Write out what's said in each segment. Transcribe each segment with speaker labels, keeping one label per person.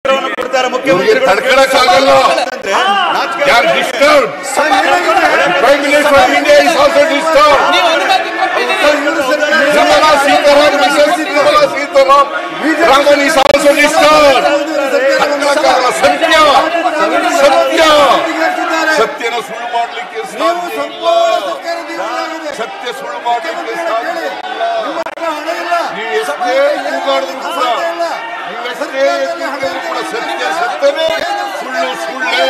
Speaker 1: ಉತ್ತರವನ್ನು ಕೊಡ್ತಾರೆ
Speaker 2: ಇವ್ರಿಗೆ
Speaker 1: ಮುಖ್ಯಮಂತ್ರಿಗಳು
Speaker 2: ತಡ್ಕೊಳಕ್ಕಾಗಲ್ಲ
Speaker 1: ಅಂದ್ರೆ ನಾಚಿಕೆ
Speaker 2: ಯಾರು disturb prime minister of India is also disturb Nirmala Sitaram Mrs Nirmala Sitaram Raman is also disturb ತಡ್ಕೊಳಕ್ಕಾಗಲ್ಲ ಸತ್ಯ ಸತ್ಯ ಸತ್ಯನ ಸುಳ್ಳು ಮಾಡ್ಲಿಕ್ಕೆ ಸಾಧ್ಯ ಇಲ್ಲ. ಸತ್ಯ ಸುಳ್ಳು ಮಾಡ್ಲಿಕ್ಕೆ ಸಾಧ್ಯ ಇಲ್ಲ. ನೀವು ಎಷ್ಟೇ ಕೂಗಾಡಿದ್ರು ಕೂಡ ನೀವೆಷ್ಟೇ ಕೂಗಾಡಿದ್ರು ಕೂಡ ಸತ್ಯ ಸತ್ಯನೇ ಸುಳ್ಳು ಸುಳ್ಳೇ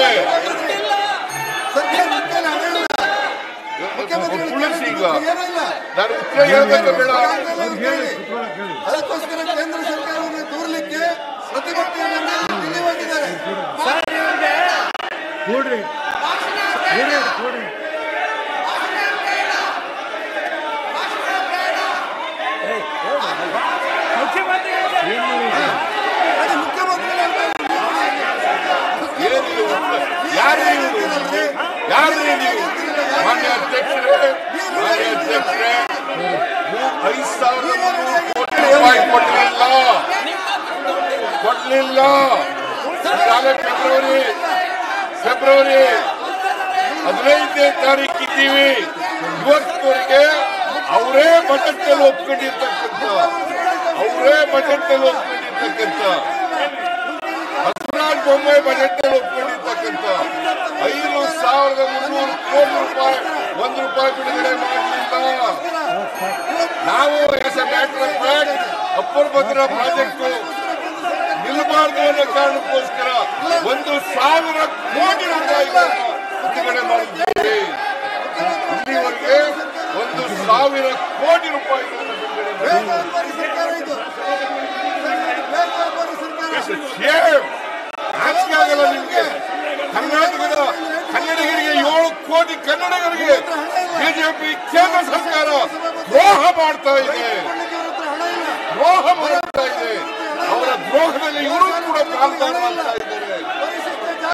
Speaker 2: ತುಳಸಿ ಈಗ ನಾನು ಉತ್ತರ ಹೇಳ್ಬೇಕು ಬೇಡ
Speaker 3: ಅದಕ್ಕೋಸ್ಕರ ಕೇಂದ್ರ ಸರ್ಕಾರವನ್ನು ದೂರಲಿಕ್ಕೆ ಪ್ರತಿಭಟನೆಯನ್ನು ದಿಲ್ಲಿ ಹೋಗಿದ್ದಾರೆ ಅದು ಮುಖ್ಯಮಂತ್ರಿಗಳು
Speaker 2: ಏನಿದು ಯಾರು ನೀವು ಯಾರು ನೀವು ಮಾನ್ಯ ಅಧ್ಯಕ್ಷರೇ ಮಾನ್ಯ ಅಧ್ಯಕ್ಷರೇ ನೀವು ಐದು ಸಾವಿರದ ಮುನ್ನೂರು ಕೋಟಿ ರೂಪಾಯಿ ಕೊಡಲಿಲ್ಲ ಕೊಡಲಿಲ್ಲ ಈಗಾಗಲೇ ಫೆಬ್ರವರಿ ಫೆಬ್ರವರಿ ಹದಿನೈದನೇ ತಾರೀಕು ಇದ್ದೀವಿ ಇವತ್ತವರೆಗೆ ಅವರೇ ಬಜೆಟ್ ನಲ್ಲಿ ಒಪ್ಕೊಂಡಿರ್ತಕ್ಕಂಥ ಅವರೇ ಬಜೆಟ್ ನಲ್ಲಿ ಒಪ್ಕೊಂಡಿರ್ತಕ್ಕಂಥ ಬಸವರಾಜ ಬೊಮ್ಮಾಯಿ ಬಜೆಟ್ ನಲ್ಲಿ ಒಪ್ಕೊಂಡಿರ್ತಕ್ಕಂಥ ಐದು ಸಾವಿರದ ಮುನ್ನೂರು ಕೋಟಿ ರೂಪಾಯಿ ಒಂದು ರೂಪಾಯಿ ಬಿಡುಗಡೆ ಮಾಡಲಿಲ್ಲ ನಾವು as a matter of fact upper Bhadra project ನಿಲ್ಲಬಾರ್ದು ಅನ್ನೋ ಕಾರಣಕ್ಕೋಸ್ಕರ ಒಂದು ಸಾವಿರ ಕೋಟಿ ರೂಪಾಯಿ ಬಿಡುಗಡೆ ಮಾಡಿದ್ದೇವೆ ಇಲ್ಲಿವರೆಗೆ ಒಂದು ಸಾವಿರ ಕೋಟಿ ರೂಪಾಯಿಗಳನ್ನು ಬಿಡುಗಡೆ
Speaker 3: ಬೇಜವಾಬ್ದಾರಿ ಸರ್ಕಾರ ಇದು ಬೇಜವಾಬ್ದಾರಿ ಸರ್ಕಾರ
Speaker 2: ಶೇಮ್ ನಾಚಿಕೆ ಆಗಲ್ಲ ನಿಮ್ಗೆ ಕರ್ನಾಟಕದ ಕನ್ನಡಿಗರಿಗೆ ಏಳು ಕೋಟಿ ಕನ್ನಡಿಗರಿಗೆ ಬಿಜೆಪಿ ಕೇಂದ್ರ ಸರ್ಕಾರ ದ್ರೋಹ ಮಾಡ್ತಾ ಇದೆ
Speaker 3: ಕೊಳ್ಳಿಕ್ಕೆ ಇವ್ರ ಹತ್ರ ಹಣ ಇಲ್ಲ
Speaker 2: ದ್ರೋಹ ಮಾಡ್ತಾ ಇದೆ ಅವರ ದ್ರೋಹದಲ್ಲಿ ಇವರು ಕೂಡ ಪಾಲ್ಗೊಳ್ಳುವಂತ